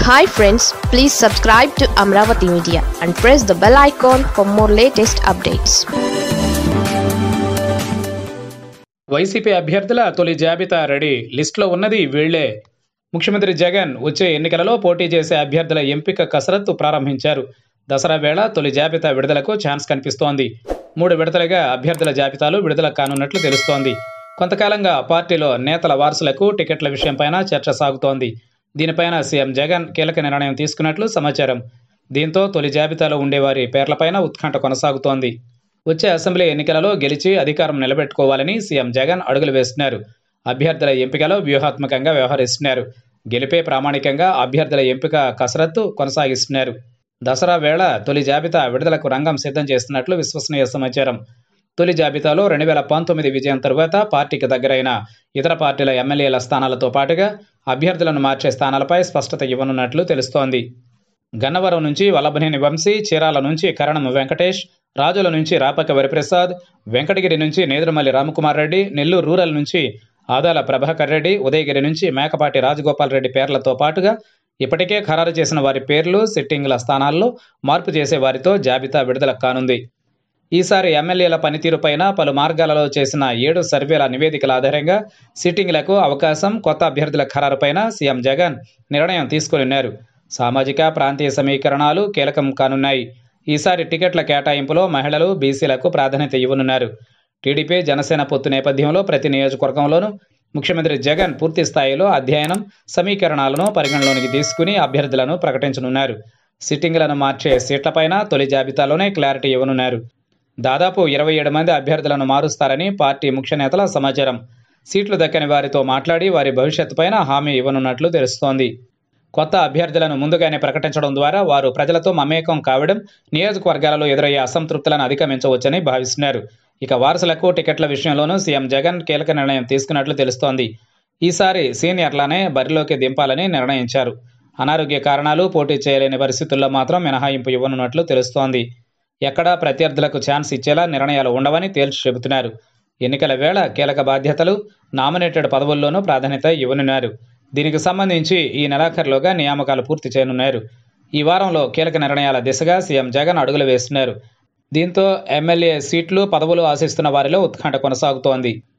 hi friends please subscribe to Amaravati media and press the bell icon for more latest updates YCP అభ్యర్థుల తొలి జాబితా ready లిస్టులో ఉన్నది వీళ్లే ముఖ్యమంత్రి జగన్ వచ్చే ఎన్నికలలో పోటీ చేసే అభ్యర్థుల ఎంపిక కసరత్తు ప్రారంభించారు దసరా వేళ తొలి జాబితా విడుదలకు ఛాన్స్ కనిపిస్తోంది మూడు విడతలుగా అభ్యర్థుల జాబితాలు విడుదల కానున్నట్లు తెలుస్తోంది కొంతకాలంగా పార్టీలో నేతల వారసులకు టికెట్ల విషయంపైన చర్చ సాగుతోంది దీనిపైన సీఎం జగన్ కీలక నిర్ణయం తీసుకున్నట్లు సమాచారం దీంతో తొలి జాబితాలో ఉండేవారి పేర్లపైన ఉత్కంఠ కొనసాగుతోంది వచ్చే అసెంబ్లీ ఎన్నికలలో గెలిచి అధికారం నిలబెట్టుకోవాలని సీఎం జగన్ అడుగులు వేస్తున్నారు అభ్యర్థుల ఎంపికలో వ్యూహాత్మకంగా వ్యవహరిస్తున్నారు గెలిపే ప్రామాణికంగా అభ్యర్థుల ఎంపిక కసరత్తు కొనసాగిస్తున్నారు దసరా వేళ తొలి జాబితా విడుదలకు రంగం సిద్ధం చేస్తున్నట్లు విశ్వసనీయ సమాచారం తొలి జాబితాలో రెండు వేల పంతొమ్మిది విజయం తరువాత పార్టీకి దగ్గరైన ఇతర పార్టీల ఎమ్మెల్యేల స్థానాలతో పాటుగా అభ్యర్థులను మార్చే స్థానాలపై స్పష్టత ఇవ్వనున్నట్లు తెలుస్తోంది గన్నవరం నుంచి వల్లభనేని వంశీ చీరాల నుంచి కరణం వెంకటేష్ రాజుల నుంచి రాపక వరిప్రసాద్ వెంకటగిరి నుంచి నేదురుమల్లి రామకుమార్ రెడ్డి నెల్లూరు రూరల్ నుంచి ఆదాల ప్రభాకర్ రెడ్డి ఉదయగిరి నుంచి మేకపాటి రాజగోపాల్ రెడ్డి పేర్లతో పాటుగా ఇప్పటికే ఖరారు చేసిన వారి పేర్లు సిట్టింగ్ల స్థానాల్లో మార్పు చేసే వారితో జాబితా విడుదల కానుంది ఈసారి ఎమ్మెల్యేల పనితీరుపైన పలు మార్గాలలో చేసిన ఏడు సర్వేల నివేదికల ఆధారంగా సిట్టింగ్లకు అవకాశం కొత్త అభ్యర్థుల ఖరారుపైన సీఎం జగన్ నిర్ణయం తీసుకున్నారు సామాజిక ప్రాంతీయ సమీకరణాలు కీలకం కానున్నాయి ఈసారి టికెట్ల కేటాయింపులో మహిళలు బీసీలకు ప్రాధాన్యత ఇవ్వనున్నారు టీడీపీ జనసేన పొత్తు నేపథ్యంలో ప్రతి నియోజకవర్గంలోనూ ముఖ్యమంత్రి జగన్ పూర్తి స్థాయిలో అధ్యయనం సమీకరణాలను పరిగణలోనికి తీసుకుని అభ్యర్థులను ప్రకటించనున్నారు సిట్టింగ్లను మార్చే సీట్లపైన తొలి జాబితాలోనే క్లారిటీ ఇవ్వనున్నారు దాదాపు ఇరవై ఏడు మంది అభ్యర్థులను మారుస్తారని పార్టీ ముఖ్య నేతల సమాచారం సీట్లు దక్కని వారితో మాట్లాడి వారి భవిష్యత్తుపైన హామీ ఇవ్వనున్నట్లు తెలుస్తోంది కొత్త అభ్యర్థులను ముందుగానే ప్రకటించడం ద్వారా వారు ప్రజలతో మమేకం కావడం నియోజకవర్గాలలో ఎదురయ్యే అసంతృప్తులను అధిగమించవచ్చని భావిస్తున్నారు ఇక వారసులకు టికెట్ల విషయంలోనూ సీఎం జగన్ కీలక నిర్ణయం తీసుకున్నట్లు తెలుస్తోంది ఈసారి సీనియర్లనే బరిలోకి దింపాలని నిర్ణయించారు అనారోగ్య కారణాలు పోటీ చేయలేని పరిస్థితుల్లో మాత్రం మినహాయింపు ఇవ్వనున్నట్లు తెలుస్తోంది ఎక్కడా ప్రత్యర్థులకు ఛాన్స్ ఇచ్చేలా నిర్ణయాలు ఉండవని తేల్చి చెబుతున్నారు ఎన్నికల వేళ కీలక బాధ్యతలు నామినేటెడ్ పదవుల్లోనూ ప్రాధాన్యత ఇవ్వనున్నారు దీనికి సంబంధించి ఈ నెలాఖరులోగా నియామకాలు పూర్తి చేయనున్నారు ఈ వారంలో కీలక నిర్ణయాల దిశగా సీఎం జగన్ అడుగులు వేస్తున్నారు దీంతో ఎమ్మెల్యే సీట్లు పదవులు ఆశిస్తున్న వారిలో ఉత్కంఠ కొనసాగుతోంది